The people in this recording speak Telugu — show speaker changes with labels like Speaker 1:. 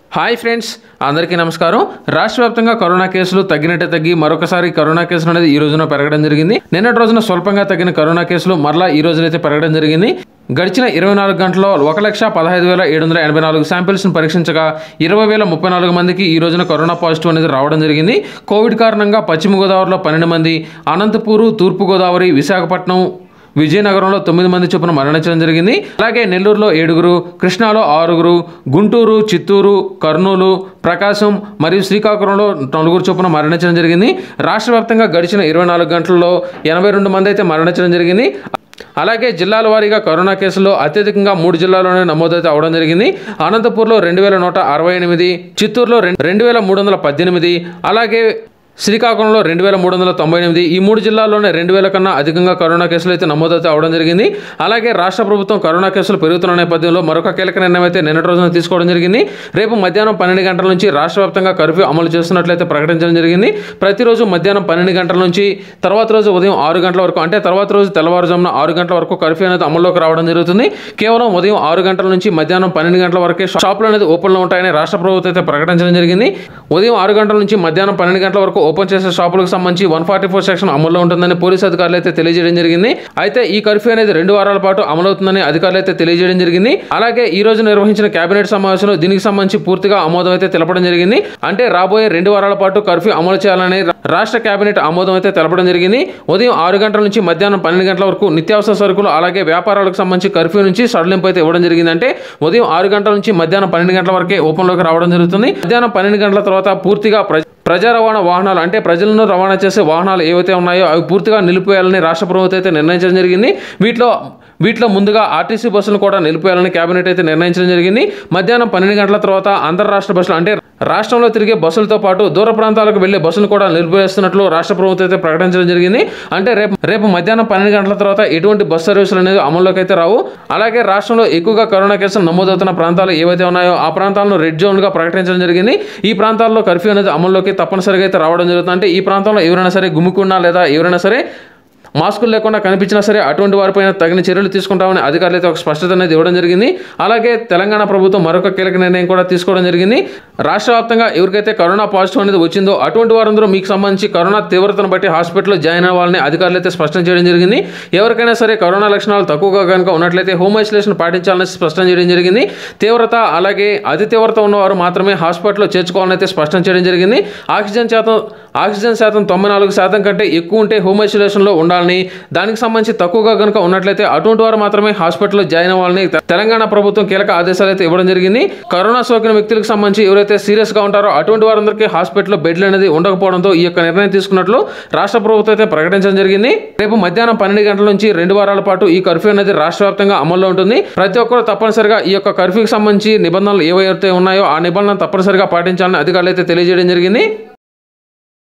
Speaker 1: హాయ్ ఫ్రెండ్స్ అందరికీ నమస్కారం రాష్ట్ర వ్యాప్తంగా కరోనా కేసులు తగ్గినట్టే తగ్గి మరొకసారి కరోనా కేసులు అనేది ఈ రోజున పెరగడం జరిగింది నిన్నటి రోజున స్వల్పంగా తగ్గిన కరోనా కేసులు మరలా ఈ రోజునైతే పెరగడం జరిగింది గడిచిన ఇరవై నాలుగు గంటల్లో ఒక లక్ష పదహైదు వేల ఏడు వందల ఎనభై నాలుగు శాంపిల్స్ను పరీక్షించగా ఇరవై వేల ముప్పై నాలుగు మందికి ఈ రోజున కరోనా పాజిటివ్ అనేది రావడం జరిగింది కోవిడ్ కారణంగా పశ్చిమ గోదావరిలో పన్నెండు మంది అనంతపూరు తూర్పుగోదావరి విశాఖపట్నం విజయనగరంలో తొమ్మిది మంది చొప్పున మరణించడం జరిగింది అలాగే నెల్లూరులో ఏడుగురు కృష్ణాలో ఆరుగురు గుంటూరు చిత్తూరు కర్నూలు ప్రకాశం మరియు శ్రీకాకుళంలో నలుగురు చొప్పున మరణించడం జరిగింది రాష్ట్ర వ్యాప్తంగా గడిచిన ఇరవై నాలుగు గంటల్లో ఎనభై రెండు మంది అయితే మరణించడం జరిగింది అలాగే జిల్లాల వారీగా కరోనా కేసుల్లో అత్యధికంగా మూడు జిల్లాల్లోనే నమోదైతే అవడం జరిగింది అనంతపూర్లో రెండు వేల నూట అరవై ఎనిమిది చిత్తూరులో రెండు రెండు వేల మూడు వందల పద్దెనిమిది అలాగే శ్రీకాకుళంలో రెండు వేల మూడు వందల తొంభై ఎనిమిది ఈ మూడు జిల్లాల్లోనే రెండు వేల కన్నా అధికంగా కరోనా కేసులు అయితే నమోదైతే అవడం జరిగింది అలాగే రాష్ట్ర ప్రభుత్వం కరోనా కేసులు పెరుగుతున్న నేపథ్యంలో మరొక కీలక నిర్ణయం అయితే నిన్నటి రోజున తీసుకోవడం జరిగింది రేపు మధ్యాహ్నం పన్నెండు గంటల నుంచి రాష్ట్ర వ్యాప్తంగా కర్ఫ్యూ అమలు చేస్తున్నట్లయితే ప్రకటించడం జరిగింది ప్రతిరోజు మధ్యాహ్నం పన్నెండు గంటల నుంచి తర్వాత రోజు ఉదయం ఆరు గంటల వరకు అంటే తర్వాత రోజు తెల్లవారుజామున ఆరు గంటల వరకు కర్ఫ్యూ అనేది అమల్లోకి రావడం జరుగుతుంది కేవలం ఉదయం ఆరు గంటల నుంచి మధ్యాహ్నం పన్నెండు గంటల వరకే షాపులు అనేది ఓపెన్లో ఉంటాయని రాష్ట్ర ప్రభుత్వం అయితే ప్రకటించడం జరిగింది ఉదయం ఆరు గంటల నుంచి మధ్యాహ్నం పన్నెండు గంటల వరకు ఓపెన్ చేసే షాపులకు సంబంధించి వన్ ఫార్టీ ఫోర్ సెక్షన్ అమల్లో ఉంటుందని పోలీసు అధికారులు అయితే తెలియజేయడం జరిగింది అయితే ఈ కర్ఫ్యూ అనేది రెండు వారాల పాటు అమలవుతుందని అధికారులు అయితే తెలియజేయడం జరిగింది అలాగే ఈ రోజు నిర్వహించిన కేబినెట్ సమావేశంలో దీనికి సంబంధించి పూర్తిగా ఆమోదం అయితే తెలపడం జరిగింది అంటే రాబోయే రెండు వారాల పాటు కర్ఫ్యూ అమలు చేయాలని రాష్ట్ర కేబినెట్ ఆమోదం అయితే తెలపడం జరిగింది ఉదయం ఆరు గంటల నుంచి మధ్యాహ్నం పన్నెండు గంటల వరకు నిత్యావసర సరుకులు అలాగే వ్యాపారాలకు సంబంధించి కర్ఫ్యూ నుంచి సడలింపు అయితే ఇవ్వడం జరిగింది అంటే ఉదయం ఆరు గంటల నుంచి మధ్యాహ్నం పన్నెండు గంటల వరకే ఓపెన్లోకి రావడం జరుగుతుంది మధ్యాహ్నం పన్నెండు గంటల తర్వాత పూర్తిగా ప్ర- ప్రజా రవాణా వాహనాలు అంటే ప్రజలను రవాణా చేసే వాహనాలు ఏవైతే ఉన్నాయో అవి పూర్తిగా నిలిపివేయాలని రాష్ట్ర ప్రభుత్వం అయితే నిర్ణయించడం జరిగింది వీటిలో వీటిలో ముందుగా ఆర్టీసీ బస్సులు కూడా నిలిపివేయాలని కేబినెట్ అయితే నిర్ణయించడం జరిగింది మధ్యాహ్నం పన్నెండు గంటల తర్వాత అంతర్రాష్ట్ర బస్సులు అంటే రాష్ట్రంలో తిరిగే బస్సులతో పాటు దూర ప్రాంతాలకు వెళ్లే బస్సులు కూడా నిలిపివేస్తున్నట్లు రాష్ట్ర ప్రభుత్వం అయితే ప్రకటించడం జరిగింది అంటే రేపు రేపు మధ్యాహ్నం పన్నెండు గంటల తర్వాత ఎటువంటి బస్ సర్వీసులు అనేది అమల్లోకి అయితే రావు అలాగే రాష్ట్రంలో ఎక్కువగా కరోనా కేసులు నమోదవుతున్న ప్రాంతాలు ఏవైతే ఉన్నాయో ఆ ప్రాంతాలను రెడ్ జోన్ గా ప్రకటించడం జరిగింది ఈ ప్రాంతాల్లో కర్ఫ్యూ అనేది అమల్లోకి తప్పనిసరిగా అయితే రావడం జరుగుతుంది అంటే ఈ ప్రాంతంలో ఎవరైనా సరే గుమ్ముకున్నా లేదా ఎవరైనా సరే మాస్కులు లేకుండా కనిపించినా సరే అటువంటి వారిపైన తగిన చర్యలు తీసుకుంటామని అధికారులు అయితే ఒక స్పష్టత అనేది ఇవ్వడం జరిగింది అలాగే తెలంగాణ ప్రభుత్వం మరొక కీలక నిర్ణయం కూడా తీసుకోవడం జరిగింది రాష్ట్ర వ్యాప్తంగా ఎవరికైతే కరోనా పాజిటివ్ అనేది వచ్చిందో అటువంటి వారందరూ మీకు సంబంధించి కరోనా తీవ్రతను బట్టి హాస్పిటల్లో జాయిన్ అవ్వాలని అధికారులు అయితే స్పష్టం చేయడం జరిగింది ఎవరికైనా సరే కరోనా లక్షణాలు తక్కువగా కనుక ఉన్నట్లయితే హోమ్ ఐసోలేషన్ పాటించాలని స్పష్టం చేయడం జరిగింది తీవ్రత అలాగే అతి తీవ్రత ఉన్నవారు మాత్రమే హాస్పిటల్లో చేర్చుకోవాలని అయితే స్పష్టం చేయడం జరిగింది ఆక్సిజన్ శాతం ఆక్సిజన్ శాతం తొంభై నాలుగు శాతం కంటే ఎక్కువ ఉంటే హోమ్ ఐసోలేషన్లో ఉండాలని దానికి సంబంధించి తక్కువగా కనుక ఉన్నట్లయితే అటువంటి వారు మాత్రమే హాస్పిటల్లో జాయిన్ అవ్వాలని తె- తెలంగాణ ప్రభుత్వం కీలక ఆదేశాలు అయితే ఇవ్వడం జరిగింది కరోనా సోకిన వ్యక్తులకు సంబంధించి ఎవరైతే సీరియస్ గా ఉంటారో అటువంటి వారందరికీ హాస్పిటల్లో బెడ్లు అనేది ఉండకపోవడంతో ఈ యొక్క నిర్ణయం తీసుకున్నట్లు రాష్ట్ర ప్రభుత్వం అయితే ప్రకటించడం జరిగింది రేపు మధ్యాహ్నం పన్నెండు గంటల నుంచి రెండు వారాల పాటు ఈ కర్ఫ్యూ అనేది రాష్ట్ర వ్యాప్తంగా అమల్లో ఉంటుంది ప్రతి ఒక్కరు తప్పనిసరిగా ఈ యొక్క కర్ఫ్యూకి సంబంధించి నిబంధనలు ఏవైతే ఉన్నాయో ఆ నిబంధనలు తప్పనిసరిగా పాటించాలని అధికారులు అయితే తెలియజేయడం జరిగింది